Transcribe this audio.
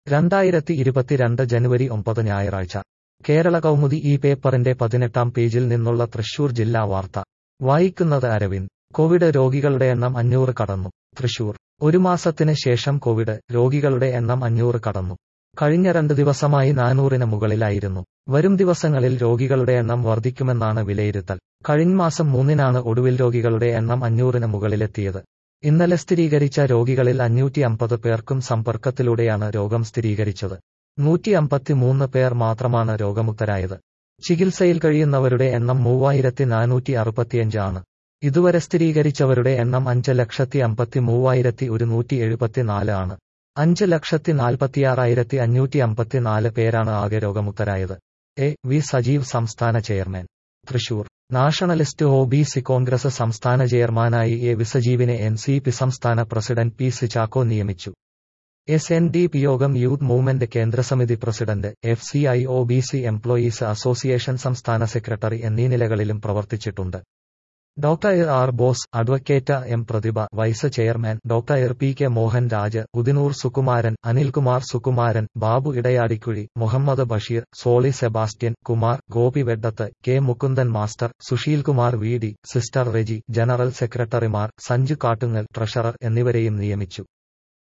രണ്ടായിരത്തി ഇരുപത്തിരണ്ട് ജനുവരി ഒമ്പത് ഞായറാഴ്ച കേരള കൗമുദി ഈ പേപ്പറിന്റെ പതിനെട്ടാം പേജിൽ നിന്നുള്ള തൃശൂർ ജില്ലാ വാർത്ത വായിക്കുന്നത് അരവിന്ദ് കോവിഡ് രോഗികളുടെ എണ്ണം അഞ്ഞൂറ് കടന്നു തൃശൂർ ഒരു മാസത്തിന് ശേഷം കോവിഡ് രോഗികളുടെ എണ്ണം അഞ്ഞൂറ് കടന്നു കഴിഞ്ഞ രണ്ട് ദിവസമായി നാനൂറിന് മുകളിലായിരുന്നു വരും ദിവസങ്ങളിൽ രോഗികളുടെ എണ്ണം വർദ്ധിക്കുമെന്നാണ് വിലയിരുത്തൽ കഴിഞ്ഞ മാസം മൂന്നിനാണ് ഒടുവിൽ രോഗികളുടെ എണ്ണം അഞ്ഞൂറിന് മുകളിലെത്തിയത് ഇന്നലെ സ്ഥിരീകരിച്ച രോഗികളിൽ അഞ്ഞൂറ്റി അമ്പത് പേർക്കും സമ്പർക്കത്തിലൂടെയാണ് രോഗം സ്ഥിരീകരിച്ചത് നൂറ്റി അമ്പത്തിമൂന്ന് പേർ മാത്രമാണ് രോഗമുക്തരായത് ചികിത്സയിൽ കഴിയുന്നവരുടെ എണ്ണം മൂവായിരത്തി നാനൂറ്റി അറുപത്തിയഞ്ച് ആണ് ഇതുവരെ സ്ഥിരീകരിച്ചവരുടെ എണ്ണം അഞ്ച് ലക്ഷത്തി അമ്പത്തി മൂവായിരത്തി ഒരുന്നൂറ്റി എഴുപത്തിനാല് ആണ് അഞ്ച് ലക്ഷത്തി നാൽപ്പത്തിയാറായിരത്തി അഞ്ഞൂറ്റി അമ്പത്തിനാല് പേരാണ് ആകെ രോഗമുക്തരായത് എ വി സജീവ് സംസ്ഥാന chairman Thrissur nationalist O B C Congress സംസ്ഥാന ചെയർമാനായി എ വിസജീവിനെ എൻ സി പി സംസ്ഥാന പ്രസിഡന്റ് പി സി ചാക്കോ നിയമിച്ചു എസ് എൻ ഡി പി യോഗം യൂത്ത് മൂവ്മെന്റ് കേന്ദ്രസമിതി president F C I O B C employees association സംസ്ഥാന സെക്രട്ടറി എന്നീ നിലകളിലും പ്രവർത്തിച്ചിട്ടുണ്ട് doctor R Bose advocate M Prathibha vice chairman doctor P K Mohan Raj Udinoor Sukumaran Anilkumar Sukumaran Babu Edayadikkuzhi Muhammad Basheer Soly Sebastian Kumar Gopi Veddath K Mukundan master Sushil Kumar V D sister Reji general സെക്രട്ടറിമാർ Sanju Kattungal treasurer എന്നിവരെയും നിയമിച്ചു